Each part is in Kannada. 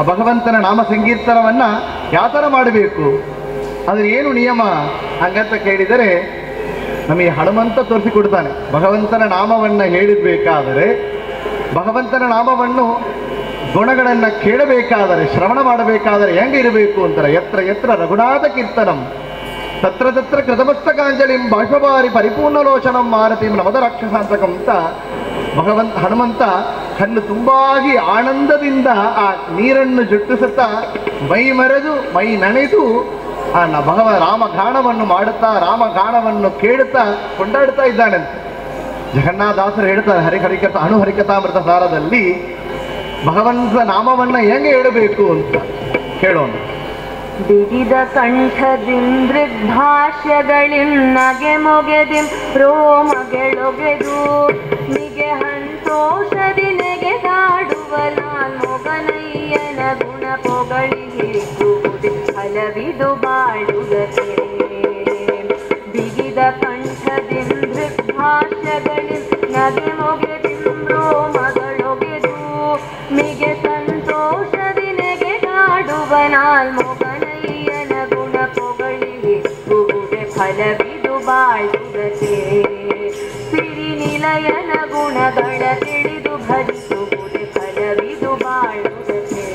ಭಗವಂತನ ನಾಮ ಸಂಕೀರ್ತನವನ್ನ ಯಾವ ಥರ ಮಾಡಬೇಕು ಅದ್ರ ಏನು ನಿಯಮ ಹಂಗಂತ ಕೇಳಿದರೆ ನಮಗೆ ಹನುಮಂತ ತೋರಿಸಿಕೊಡ್ತಾನೆ ಭಗವಂತನ ನಾಮವನ್ನ ಹೇಳಿರ್ಬೇಕಾದರೆ ಭಗವಂತನ ನಾಮವನ್ನು ಗುಣಗಳನ್ನು ಕೇಳಬೇಕಾದರೆ ಶ್ರವಣ ಮಾಡಬೇಕಾದರೆ ಹೆಂಗೆ ಇರಬೇಕು ಅಂತಾರೆ ಎತ್ರ ಎತ್ರ ರಘುನಾಥ ಕೀರ್ತನಂ ತತ್ರ ತತ್ರ ಕೃತಮಸ್ತಕಾಂಜಲಿಂ ಬಾಷ್ಪಬಾರಿ ಪರಿಪೂರ್ಣಲೋಚನಂ ಮಾರತಿಂ ನಮದ ರಾಕ್ಷಸಾಂತಕಂ ಅಂತ ಭಗವಂತ ಹನುಮಂತ ಕಣ್ಣು ತುಂಬಾಗಿ ಆನಂದದಿಂದ ಆ ನೀರನ್ನು ಜುಟ್ಟಿಸುತ್ತಾ ಮೈ ಮರೆದು ಮೈ ನನೆದು ಆ ನ- ಭಗವ ರಾಮಗಾನವನ್ನು ಮಾಡುತ್ತಾ ರಾಮಗಾನವನ್ನು ಕೇಳುತ್ತಾ ಕೊಂಡಾಡುತ್ತಾ ಇದ್ದಾನಂತೆ ಜಗನ್ನಾಥದಾಸರು ಹೇಳ್ತಾರೆ ಹರಿಹರಿಕಥ ಅಣು ಹರಿಕಥಾಮೃತ ಸಾರದಲ್ಲಿ ಭಗವಂತ ನಾಮವನ್ನ ಹೆಂಗೆ ಹೇಳಬೇಕು ಅಂತ ಕೇಳೋಣ ಬಿಗಿದ ಕಂಠದಿಂ ದೃಗ್ಭಾಷ್ಯಗಳಿಂ ನಗೆ ಮೊಗೆದಿಂ ರೋಮಗೆಳೊಗೆದು ನಿಗೆ ಹಂತೋಷದಿ ನೆಗೆದಾಡುವ ನಾನ್ ಮೊಗನಯ್ಯನ ಗುಣ ಪೊಗಳಿ ಹಿಡಿಸುವುದೇ ಫಲವಿದು ಬಾಳುವುದಕ್ಕೆ ಬಿಗಿದ ಕಂಠದಿಂ ದೃಗ್ಭಾಷ್ಯಗಳಿಂ ನಗೆ ಮೊಗೆದಿಂ ರೋಮಗಳೊಗೆದು ಮಿಗೆ ಸಂತೋಷದಿ ನೆಗೆದಾಡುವ ನಾಲ್ ಮೊಗನಯ್ಯನ ಗುಣ ಪೊಗಳಿ ಹುಗುಡೆ ಫಲವಿದು ಬಾಳುವುದಕ್ಕೆ ಸಿರಿ ನಿಲಯನ ಗುಣಗಳ ತಿಳಿದು ಭಜಿಸುವುದೇ ಫಲವಿದು ಬಾಳುವುದಕ್ಕೆ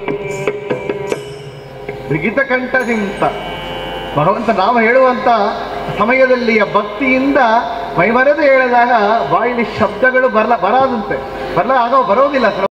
ಬಿಗಿತ ಕಂಠದಿಂದ ಭಗವಂತ ನಾಮ ಹೇಳುವಂತ ಸಮಯದಲ್ಲಿಯ ಭಕ್ತಿಯಿಂದ ಮೈಮರೆದು ಹೇಳಿದಾಗ ಬಾಯಿಲಿ ಶಬ್ದಗಳು ಬರಲ ಬರಾದಂತೆ ಬರಲ ಆಗ ಬರೋದಿಲ್ಲ